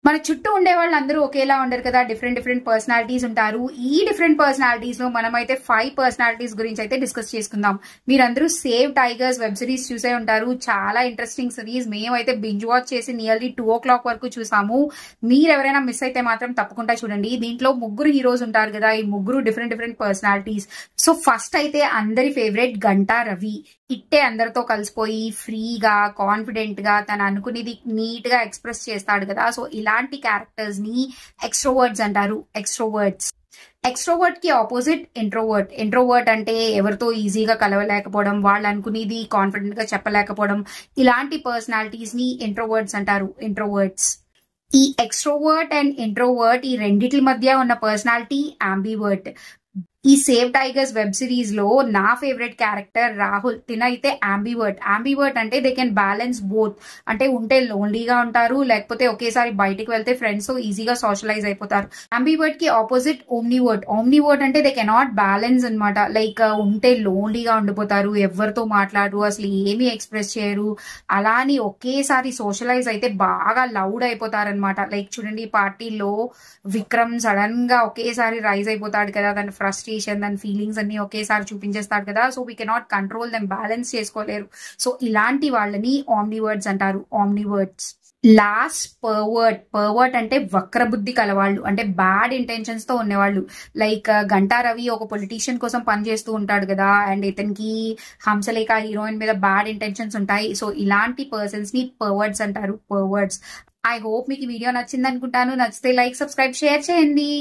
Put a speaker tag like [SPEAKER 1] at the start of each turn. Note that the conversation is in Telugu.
[SPEAKER 1] మన చుట్టూ ఉండే వాళ్ళు అందరూ ఒకేలా ఉండరు కదా డిఫరెంట్ డిఫరెంట్ పర్సనాలిటీస్ ఉంటారు ఈ డిఫరెంట్ పర్సనాలిటీస్ లో మనమైతే ఫైవ్ పర్సనాలిటీస్ గురించి అయితే డిస్కస్ చేసుకుందాం మీరందరూ సేవ్ టైగర్స్ వెబ్ సిరీస్ చూసే ఉంటారు చాలా ఇంట్రెస్టింగ్ సిరీస్ మేమైతే బింజ్ వాచ్ చేసి నియర్లీ టూ ఓ క్లాక్ వరకు చూసాము మీరు ఎవరైనా మిస్ అయితే మాత్రం తప్పకుండా చూడండి దీంట్లో ముగ్గురు హీరోస్ ఉంటారు కదా ఈ ముగ్గురు different different personalities so first అయితే అందరి ఫేవరెట్ గంటా రవి ఇట్టే అందరితో కలిసిపోయి ఫ్రీగా కాన్ఫిడెంట్ గా తను అనుకునేది నీట్ గా ఎక్స్ప్రెస్ చేస్తాడు కదా సో ఇలాంటి క్యారెక్టర్స్ ని ఎక్స్ట్రోవర్డ్స్ అంటారు ఎక్స్ట్రోవర్డ్స్ ఎక్స్ట్రోవర్ట్ కి ఆపోజిట్ ఇంట్రోవర్ట్ ఇంట్రోవర్ట్ అంటే ఎవరితో ఈజీగా కలవలేకపోవడం వాళ్ళు అనుకునేది కాన్ఫిడెంట్ గా చెప్పలేకపోవడం ఇలాంటి పర్సనాలిటీస్ ని ఇంట్రోవర్డ్స్ అంటారు ఇంట్రోవర్డ్స్ ఈ ఎక్స్ట్రోవర్ట్ అండ్ ఇంట్రోవర్ట్ ఈ రెండిటి మధ్య ఉన్న పర్సనాలిటీ అంబివర్ట్ ఈ సేవ్ టైగర్స్ వెబ్ సిరీస్ లో నా ఫేవరెట్ క్యారెక్టర్ రాహుల్ తినైతే అంబివర్ట్ అంబివర్ట్ అంటే దే కెన్ బ్యాలెన్స్ బోత్ అంటే ఉంటే లోన్లీగా ఉంటారు లేకపోతే ఒకేసారి బయటికి వెళ్తే ఫ్రెండ్స్ తో ఈజీగా సోషలైజ్ అయిపోతారు అంబివర్ట్ కి ఆపోజిట్ ఓమ్నివర్ట్ ఓమ్నివర్ట్ అంటే దే కెనాట్ బ్యాలెన్స్ అనమాట లైక్ ఉంటే లోన్లీగా ఉండిపోతారు ఎవరితో మాట్లాడరు అసలు ఏమీ ఎక్స్ప్రెస్ చేయరు అలా అని ఒకేసారి సోషలైజ్ అయితే బాగా లౌడ్ అయిపోతారనమాట లైక్ చూడండి ఈ పార్టీలో విక్రమ్ సడన్ గా ఒకేసారి రైజ్ అయిపోతాడు కదా దాని ఫ్రస్ట్రేషన్ దాని ఫీలింగ్స్ అన్ని ఒకేసారి చూపించేస్తాడు కదా so we cannot control them balance చేసుకోలేరు సో ఇలాంటి వాళ్ళని ఆమ్నివర్డ్స్ అంటారు ఆమ్నివర్డ్స్ లాస్ట్ పర్వర్ట్ పర్వర్ట్ అంటే వక్రబుద్ధి కలవాళ్ళు అంటే బ్యాడ్ ఇంటెన్షన్స్ తో ఉన్నవాళ్ళు లైక్ గంటా రవి ఒక పొలిటీషియన్ కోసం పనిచేస్తూ ఉంటాడు కదా అండ్ ఇతనికి హంసలేఖ హీరోయిన్ మీద బ్యాడ్ ఇంటెన్షన్స్ ఉంటాయి సో ఇలాంటి పర్సన్స్ ని పర్వర్డ్స్ అంటారు పర్వర్డ్స్ ఐ హోప్ మీకు వీడియో నచ్చింది అనుకుంటాను నచ్చితే లైక్ సబ్స్క్రైబ్ షేర్ చేయండి